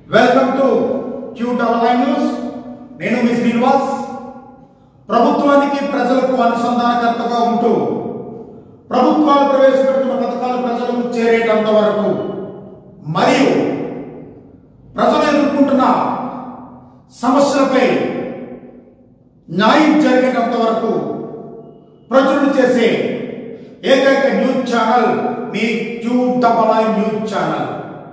welcome to Q double I news నేను మీ శ్రీనివాస్ ప్రభుత్వానికి ప్రజలకు అనుసంధానకర్తగా ఉంటూ ప్రభుత్వాలు ప్రవేశపెడుతున్న పథకాలు ప్రజలకు చేరేటంత వరకు మరియు ప్రజలు ఎదుర్కొంటున్న సమస్యలపై న్యాయం జరిగేటంత వరకు ప్రజలు చేసే ఏకైక న్యూస్ ఛానల్ మీ Q double I news channel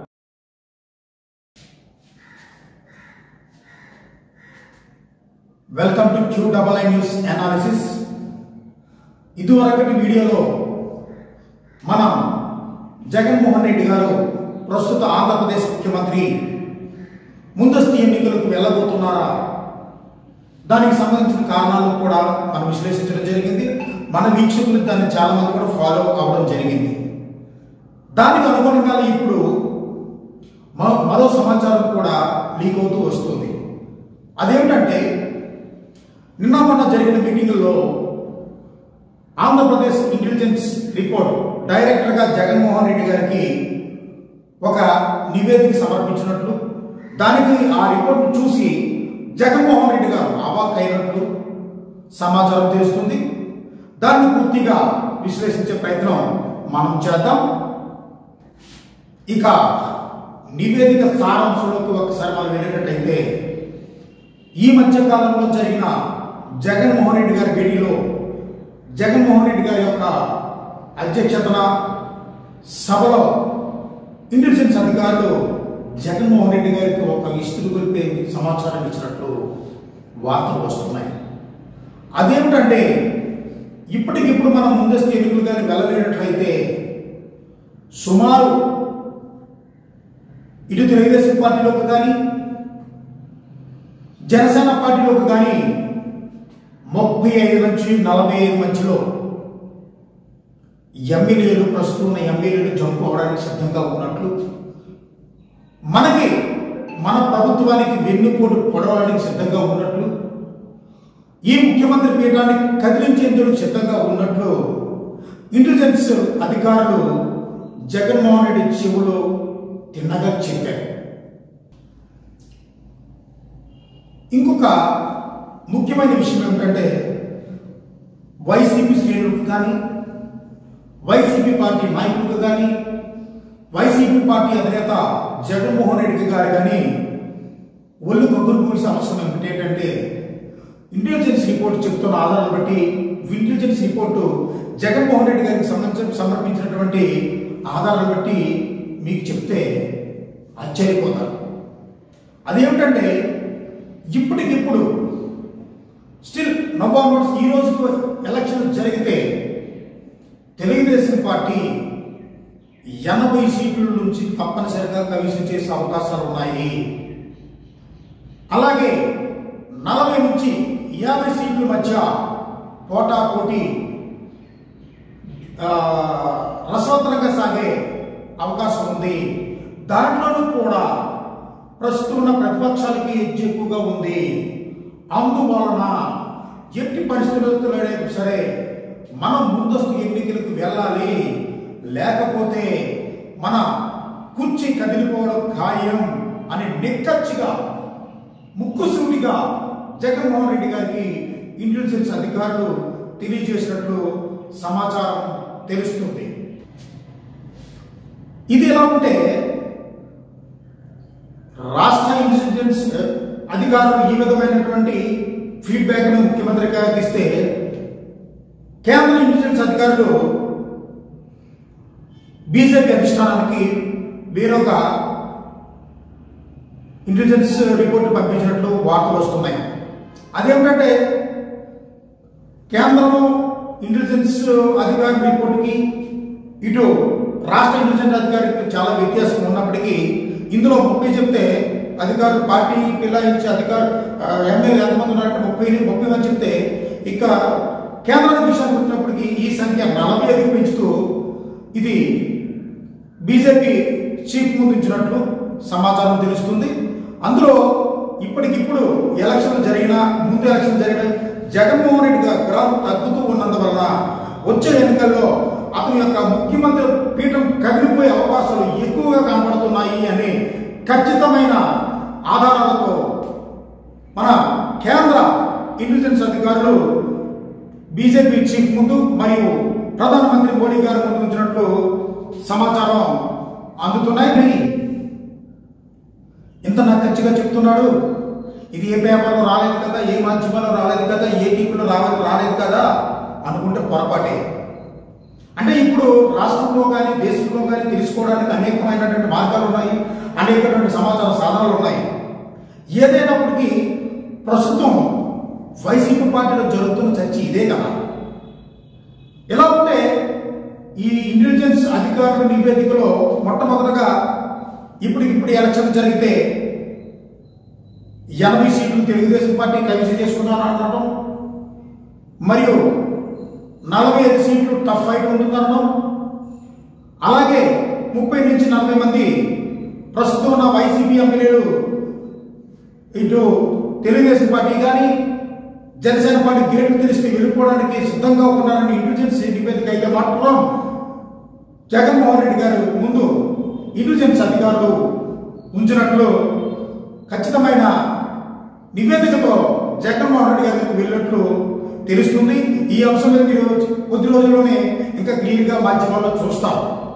welcome to Q double I news analysis ఇదివరకటి వీడియోలో మనం జగన్మోహన్ రెడ్డి గారు ప్రస్తుత ఆంధ్రప్రదేశ్ ముఖ్యమంత్రి ముందస్తు ఎన్నికలకు వెళ్ళబోతున్నారా దానికి సంబంధించిన కారణాలు కూడా మనం విశ్లేషించడం జరిగింది మన వీక్షకులు దాన్ని చాలా మంది కూడా ఫాలో అవ్వడం జరిగింది దానికి అనుగుణంగా ఇప్పుడు మ- మరో సమాచారం కూడా లీక్ అవుతూ వస్తుంది అదేమిటంటే నిన్న మొన్న జరిగిన మీటింగుల్లో ఆంధ్రప్రదేశ్ ఇంటెలిజెన్స్ రిపోర్ట్ డైరెక్టర్గా జగన్మోహన్ రెడ్డి గారికి ఒక నివేదిక సమర్పించినట్లు దానికి ఆ రిపోర్ట్ చూసి జగన్మోహన్ రెడ్డి గారు అవాక్ అయినట్లు సమాచారం తెలుస్తుంది దాన్ని పూర్తిగా విశ్లేషించే ప్రయత్నం మనం చేద్దాం ఇక నివేదిక సారాంశంలోకి ఒకసారి మనం వెళ్ళేటట్టయితే ఈ మధ్య కాలంలో జరిగిన జగన్మోహన్ రెడ్డి గారి భేటీలో జగన్మోహన్ రెడ్డి గారి యొక్క అధ్యక్షతన సభలో ఇంటెలిజెన్స్ అధికారులు జగన్మోహన్ రెడ్డి గారికి ఒక ఇస్త్రీ కొలిపే సమాచారం ఇచ్చినట్లు వార్తలు వస్తున్నాయి అదేమిటంటే ఇప్పటికిప్పుడు మనం ముందస్తు ఎన్నికలు కానీ వెళ్ళలేనట్లయితే సుమారు ఇటు తెలుగుదేశం పార్టీలోకి కానీ జనసేన పార్టీలోకి కానీ ముప్పై ఐదు నుంచి నలభై ఐదు మధ్యలో ఎమ్మెల్యేలు ప్రస్తుతం ఉన్న ఎమ్మెల్యేలు జంపు అవడానికి సిద్ధంగా ఉన్నట్లు మనకి మన ప్రభుత్వానికి వెన్నుపోటు పొడవడానికి సిద్ధంగా ఉన్నట్లు ఈ ముఖ్యమంత్రి పీఠాన్ని కదిలించేందుకు సిద్ధంగా ఉన్నట్లు ఇంటెలిజెన్స్ అధికారులు జగన్మోహన్ రెడ్డి చెవులో తిన్నగా చెప్పారు ఇంకొక ముఖ్యమైన విషయం ఏమిటంటే వైసీపీ శ్రేణులకు కానీ వైసీపీ పార్టీ నాయకులకు కానీ వైసీపీ పార్టీ అధినేత జగన్మోహన్ రెడ్డి గారు కానీ ఒళ్ళు గొగ్గులు కూల్సిన అవసరం ఏమిటంటే ఇంటెలిజెన్స్ రిపోర్ట్ చెప్తున్న ఆధారాలు బట్టి ఇంటెలిజెన్స్ రిపోర్టు జగన్మోహన్ రెడ్డి గారికి సంబంధించి సమర్పించినటువంటి ఆధారాలు బట్టి మీకు చెప్తే ఆశ్చర్యపోతారు అదేమిటంటే ఇప్పటికిప్పుడు స్టిల్ నవంబర్ ఈ రోజుకు ఎలక్షన్ జరిగితే తెలుగుదేశం పార్టీ ఎనభై సీట్ల నుంచి తప్పనిసరిగా కవిసం చేసే అవకాశాలు ఉన్నాయి అలాగే నలభై నుంచి యాభై సీట్ల మధ్య పోటాపోటీ ఆ, రసవత్తరంగా సాగే అవకాశం ఉంది దాంట్లోనూ కూడా ప్రస్తుతం ఉన్న ప్రతిపక్షాలకి హెచ్చు ఎక్కువగా ఉంది అందువలన ఎట్టి పరిస్థితులైనా సరే మనం ముందస్తు ఎన్నికలకు వెళ్ళాలి లేకపోతే మన కుర్చీ కదిలిపోవడం ఖాయం అని నిక్కచ్చిగా ముక్కుసూటిగా జగన్మోహన్ రెడ్డి గారికి ఇంటెలిజెన్స్ అధికారులు తెలియజేసినట్లు సమాచారం తెలుస్తుంది ఇది ఎలా ఉంటే రాష్ట్ర ఇంటెలిజెన్స్ అధికారులు ఈ విధమైనటువంటి ఫీడ్బ్యాక్ ను ముఖ్యమంత్రి గారికి ఇస్తే కేంద్ర ఇంటెలిజెన్స్ అధికారులు బీజేపీ అధిష్టానానికి వేరొక ఇంటెలిజెన్స్ రిపోర్ట్ పంపించినట్లు వార్తలు వస్తున్నాయి అదేమిటంటే కేంద్రం ఇంటెలిజెన్స్ అధికారి రిపోర్టుకి ఇటు రాష్ట్ర ఇంటెలిజెన్స్ అధికారికి చాలా వ్యత్యాసం ఉన్నప్పటికీ ఇందులో ముప్పై చెప్తే అధికారులు పార్టీ పిల్లాయించే అధికారు ఎమ్మెల్యే ఎంతమంది ఉన్నారంటే ముప్పై ముప్పై మంది చెప్తే ఇక కేంద్ర విషయానికి వచ్చినప్పటికీ ఈ సంఖ్య నలభై ఐదు పెంచుతూ ఇది బీజేపీ చీఫ్ ముందు ఇచ్చినట్లు సమాచారం తెలుస్తుంది అందులో ఇప్పటికిప్పుడు ఎలక్షన్ జరిగిన ముందు ఎలక్షన్ జరిగిన జగన్మోహన్ రెడ్డి గారి గ్రాఫ్ తగ్గుతూ ఉన్నందువలన వచ్చే ఎన్నికల్లో అతని యొక్క ముఖ్యమంత్రి పీఠం కదిలిపోయే అవకాశాలు ఎక్కువగా కనబడుతున్నాయి అని ఖచ్చితమైన ఆధారాలతో మన కేంద్ర ఇంటెలిజెన్స్ అధికారులు బీజేపీ చీఫ్ ముందు మరియు ప్రధానమంత్రి మోడీ గారి ముందు ఉంచినట్లు సమాచారం అందుతున్నాయి ఇంత నక్కచ్చిగా చెప్తున్నాడు ఇది ఏ పేపర్లో రాలేదు కదా ఏ మాధ్యమంలో రాలేదు కదా ఏ టీవీలో రాలేదు రాలేదు కదా అనుకుంటే పొరపాటే అంటే ఇప్పుడు రాష్ట్రంలో కానీ దేశంలో కానీ తెలుసుకోవడానికి అనేకమైనటువంటి మార్గాలు ఉన్నాయి అనేకటువంటి సమాచార సాధనాలు ఉన్నాయి ఏదైనప్పటికీ ప్రస్తుతం వైసీపీ పార్టీలో జరుగుతున్న చర్చ ఇదే కదా ఎలా ఉంటే ఈ ఇంటెలిజెన్స్ అధికారుల నివేదికలో మొట్టమొదటగా ఇప్పటికిప్పుడు ఎలక్షన్ జరిగితే ఎనభై సీట్లు తెలుగుదేశం పార్టీ కైవసం చేసుకున్నాను అనడం మరియు నలభై ఐదు సీట్లు టఫ్ ఫైట్ ఉంటుందనడం అలాగే ముప్పై నుంచి నలభై మంది ప్రస్తుతం ఉన్న వైసీపీ ఎమ్మెల్యేలు ఇటు తెలుగుదేశం పార్టీ కానీ జనసేన పార్టీ గేట్లు తెలిస్తే వెళ్ళిపోవడానికి సిద్ధంగా ఉన్నారని ఇంటెలిజెన్స్ నివేదిక అయితే మాత్రం జగన్మోహన్ రెడ్డి గారు ముందు ఇంటెలిజెన్స్ అధికారులు ఉంచినట్లు ఖచ్చితమైన నివేదికతో జగన్మోహన్ రెడ్డి గారికి వెళ్ళినట్లు తెలుస్తుంది ఈ అంశం మీద మీరు కొద్ది రోజుల్లోనే ఇంకా క్లియర్గా మాధ్యమాల్లో చూస్తాం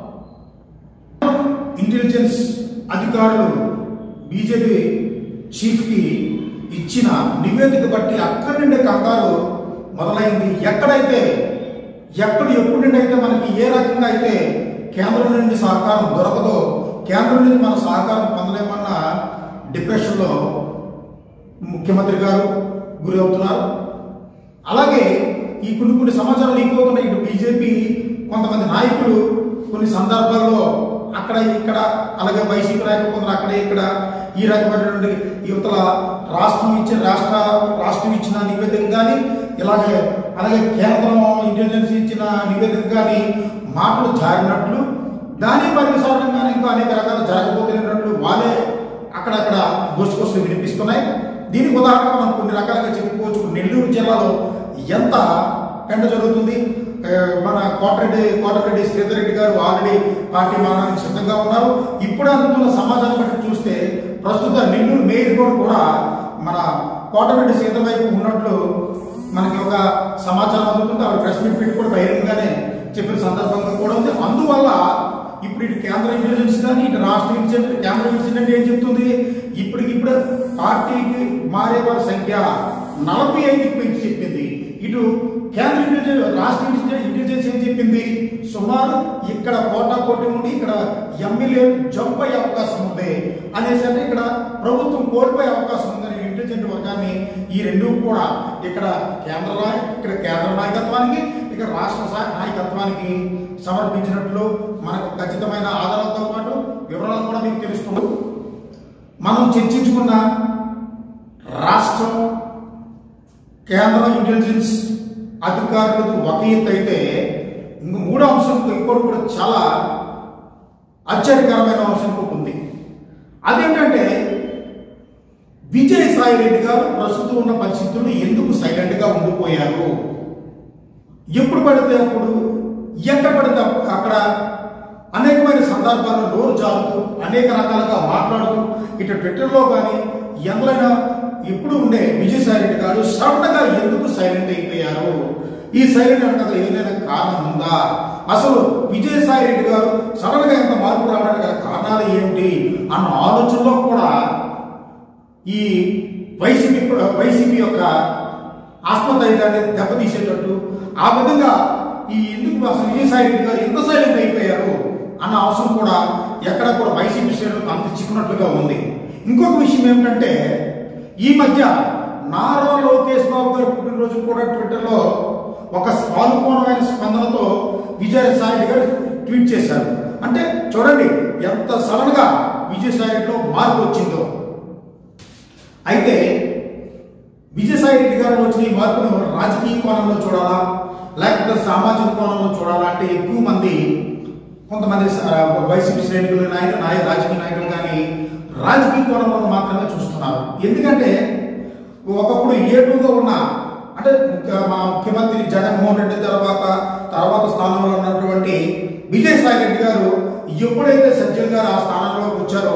ఇంటెలిజెన్స్ అధికారులు బీజేపీ చీఫ్కి ఇచ్చిన నివేదిక బట్టి అక్కడి నుండి కంగారు మొదలైంది ఎక్కడైతే ఎక్కడ ఎప్పుడు నుండి అయితే మనకి ఏ రకంగా అయితే కేంద్రం నుండి సహకారం దొరకదో కేంద్రం నుండి మన సహకారం పొందలేమన్న డిప్రెషన్లో ముఖ్యమంత్రి గారు గురి అవుతున్నారు అలాగే ఈ కొన్ని కొన్ని సమాచారాలు లీక్ అవుతున్నాయి ఇటు బీజేపీ కొంతమంది నాయకులు కొన్ని సందర్భాల్లో అక్కడ ఇక్కడ అలాగే వైసీపీ నాయకులు కొందరు అక్కడ ఇక్కడ ఈ రకమైనటువంటి యువతల రాష్ట్రం ఇచ్చిన రాష్ట్ర రాష్ట్రం ఇచ్చిన నివేదిక కానీ ఇలాగే అలాగే కేంద్రం ఇంటెలిజెన్స్ ఇచ్చిన నివేదిక కానీ మాటలు జారినట్లు దాని పరిసరంగానే ఇంకా అనేక రకాలు జరగబోతున్నట్లు వాళ్ళే అక్కడక్కడ గుసగుసలు వినిపిస్తున్నాయి దీనికి ఉదాహరణగా మనం కొన్ని రకాలుగా చెప్పుకోవచ్చు నెల్లూరు జిల్లాలో ఎంత పెంట జరుగుతుంది ఆ, మన కోటరెడ్డి కోటరెడ్డి శ్రీధర్ రెడ్డి గారు ఆల్రెడీ పార్టీ మారడానికి సిద్ధంగా ఉన్నారు ఇప్పుడు అందుతున్న సమాచారం బట్టి చూస్తే ప్రస్తుత నెల్లూరు మేయర్ కూడా కూడా మన కోటరెడ్డి శ్రీధర్ వైపు ఉన్నట్లు మనకి ఒక సమాచారం అందుతుంది ఆవిడ ప్రెస్ మీట్ పెట్టి కూడా బహిరంగంగానే చెప్పిన సందర్భంగా కూడా ఉంది అందువల్ల ఇప్పుడు ఇటు కేంద్ర ఇంటెలిజెన్స్ కానీ ఇటు రాష్ట్ర ఇంటెలిజెన్స్ కేంద్ర ఇంటెలిజెన్స్ అంటే ఏం చెప్తుంది ఇప్పటికిప్పుడు పార్టీకి మారే వారి సంఖ్య నలభై ఐదుకి పెంచి చెప్పింది ఇటు కేంద్ర ఇంటెలిజెన్స్ రాష్ట్ర ఇంటెలిజెన్స్ ఇంటెలిజెన్స్ ఏం చెప్పింది సుమారు ఇక్కడ కోటా కోటి ఉండి ఇక్కడ ఎమ్మెల్యే జంప్ అయ్యే అవకాశం ఉంది అనేసి అంటే ఇక్కడ ప్రభుత్వం కోల్పోయే అవకాశం ఉందని ఇంటెలిజెంట్ వర్గాన్ని ఈ రెండు కూడా ఇక్కడ కేంద్ర నాయ- ఇక్కడ కేంద్ర నాయకత్వానికి ఇక్కడ రాష్ట్ర సా- నాయకత్వానికి సమర్పించినట్లు మనకు ఖచ్చితమైన ఆధారాలతో పాటు వివరాలు కూడా మీకు తెలుస్తుంది మనం చర్చించుకున్న రాష్ట్రం కేంద్ర ఇంటెలిజెన్స్ అధికారులకు ఒక ఎత్తు అయితే ఇంక మూడో అంశం ఇంకోటి కూడా చాలా ఆశ్చర్యకరమైన అంశం ఇంకొకటి ఉంది అదేంటంటే విజయసాయి రెడ్డి గారు ప్రస్తుతం ఉన్న పరిస్థితుల్లో ఎందుకు సైలెంట్ గా ఉండిపోయారు ఎప్పుడు పడితే అప్పుడు ఎక్కడ పడితే అప్పుడు అక్కడ అనేకమైన సందర్భాల్లో నోరు జారుతూ అనేక రకాలుగా మాట్లాడుతూ ఇటు ట్విట్టర్లో కానీ ఎందులైనా ఎప్పుడు ఉండే విజయసాయి రెడ్డి గారు సడన్ గా ఎందుకు సైలెంట్ అయిపోయారు ఈ సైలెంట్ అంటే ఏదైనా కారణం ఉందా అసలు విజయసాయి రెడ్డి గారు సడన్ గా ఇంత మార్పు రావడానికి గల కారణాలు ఏమిటి అన్న ఆలోచనలో కూడా ఈ వైసీపీ వైసీపీ యొక్క ఆత్మధైర్యాన్ని దెబ్బతీసేటట్టు ఆ విధంగా ఈ ఎందుకు అసలు విజయసాయి రెడ్డి గారు ఎంత సైలెంట్ అయిపోయారు అన్న అవసరం కూడా ఎక్కడ కూడా వైసీపీ శ్రేణులకు అంత చిక్కునట్లుగా ఉంది ఇంకొక విషయం ఏమిటంటే ఈ మధ్య నారా లోకేష్ బాబు గారి పుట్టినరోజు కూడా ట్విట్టర్లో ఒక సానుకూలమైన స్పందనతో విజయసాయి రెడ్డి గారు ట్వీట్ చేశారు అంటే చూడండి ఎంత సడన్ గా విజయసాయి రెడ్డిలో మార్పు వచ్చిందో అయితే విజయసాయి రెడ్డి గారు వచ్చిన ఈ మార్పును రాజకీయ కోణంలో చూడాలా లేకపోతే సామాజిక కోణంలో చూడాలా అంటే ఎక్కువ మంది కొంతమంది స- వైసీపీ శ్రేణులు నాయకులు నాయ రాజకీయ నాయకులు కానీ రాజకీయ కోణంలో మాత్రమే చూస్తున్నారు ఎందుకంటే ఒకప్పుడు ఏటుగా ఉన్న అంటే ముఖ్య- మా ముఖ్యమంత్రి జగన్మోహన్ రెడ్డి తర్వాత తర్వాత స్థానంలో ఉన్నటువంటి విజయసాయి రెడ్డి గారు ఎప్పుడైతే సజ్జన్ గారు ఆ స్థానంలోకి వచ్చారో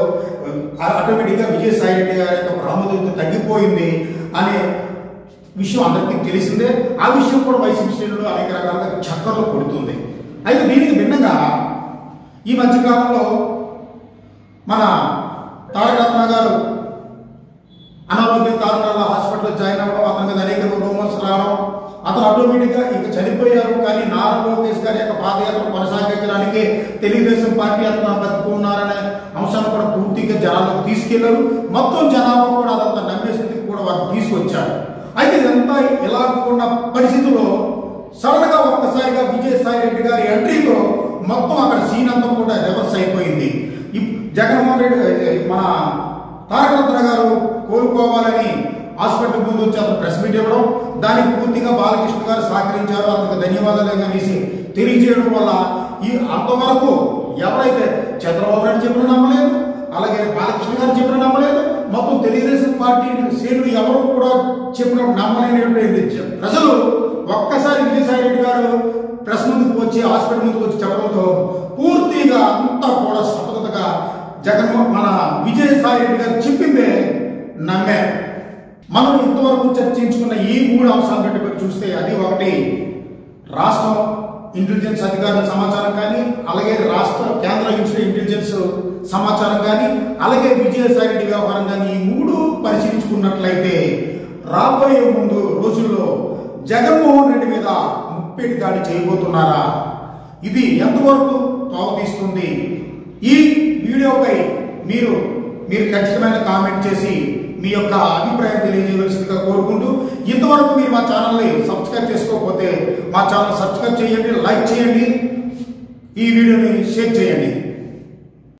ఆటోమేటిక్గా విజయసాయి రెడ్డి గారి యొక్క ప్రాముఖ్యత తగ్గిపోయింది అనే విషయం అందరికీ తెలిసిందే ఆ విషయం కూడా వైసీపీ శ్రేణులు అనేక రకాలుగా చక్కర్లు కొడుతుంది అయితే దీనికి భిన్నంగా ఈ మధ్యకాలంలో మన తారక రత్న గారు అనారోగ్య కారణాల హాస్పిటల్లో జాయిన్ అవ్వడం అతని మీద అనేక రూమర్స్ రావడం అతను ఆటోమేటిక్గా ఇక చనిపోయారు కానీ నారా లోకేష్ గారి యొక్క పాదయాత్ర కొనసాగించడానికి తెలుగుదేశం పార్టీ అతను బతుకున్నారనే అంశాన్ని కూడా పూర్తిగా జనాలకు తీసుకెళ్లారు మొత్తం జనాభా కూడా అదంతా నమ్మే స్థితికి కూడా వారు తీసుకొచ్చారు అయితే ఇదంతా ఇలా ఉన్న పరిస్థితుల్లో సడన్ గా ఒక్కసారిగా విజయసాయి రెడ్డి గారి ఎంట్రీతో మొత్తం అక్కడ సీన్ అంతా కూడా రివర్స్ అయిపోయింది ఇప్- జగన్మోహన్ రెడ్డి మన తారక రత్న గారు కోలుకోవాలని హాస్పిటల్ ముందు వచ్చి అతను ప్రెస్ మీట్ ఇవ్వడం దానికి పూర్తిగా బాలకృష్ణ గారు సహకరించారు అతనికి ధన్యవాదాలు అనేసి తెలియజేయడం వల్ల ఈ అంతవరకు ఎవరైతే చంద్రబాబు నాయుడు చెప్పిన నమ్మలేదు అలాగే బాలకృష్ణ గారు చెప్పిన నమ్మలేదు మొత్తం తెలుగుదేశం పార్టీ శ్రేణులు ఎవరు కూడా చెప్పిన నమ్మలేనటువంటి ప్రజలు ఒక్కసారి విజయసాయి రెడ్డి గారు ప్రెస్ ముందుకు వచ్చి హాస్పిటల్ ముందుకు వచ్చి చెప్పడంతో పూర్తిగా అంతా కూడా సతతగా జగన్మోహన్ మన విజయసాయి రెడ్డి గారు చెప్పిందే నమ్మారు మనం ఇంతవరకు చర్చించుకున్న ఈ మూడు అంశాలు బట్టి మీరు చూస్తే అది ఒకటి రాష్ట్రం ఇంటెలిజెన్స్ అధికారుల సమాచారం కానీ అలాగే రాష్ట్ర కేంద్ర ఇన్స్టిట్యూట్ ఇంటెలిజెన్స్ సమాచారం కానీ అలాగే విజయసాయి రెడ్డి వ్యవహారం కానీ ఈ మూడు పరిశీలించుకున్నట్లయితే రాబోయే ముందు రోజుల్లో జగన్మోహన్ రెడ్డి మీద ముప్పేటి దాడి చేయబోతున్నారా ఇది ఎంతవరకు తోవతీస్తుంది ఈ వీడియోపై మీరు మీరు ఖచ్చితమైన కామెంట్ చేసి మీ యొక్క అభిప్రాయం తెలియజేయవలసిందిగా కోరుకుంటూ ఇంతవరకు మీరు మా ఛానల్ని సబ్స్క్రైబ్ చేసుకోకపోతే మా ఛానల్ సబ్స్క్రైబ్ చేయండి లైక్ చేయండి ఈ వీడియోని షేర్ చేయండి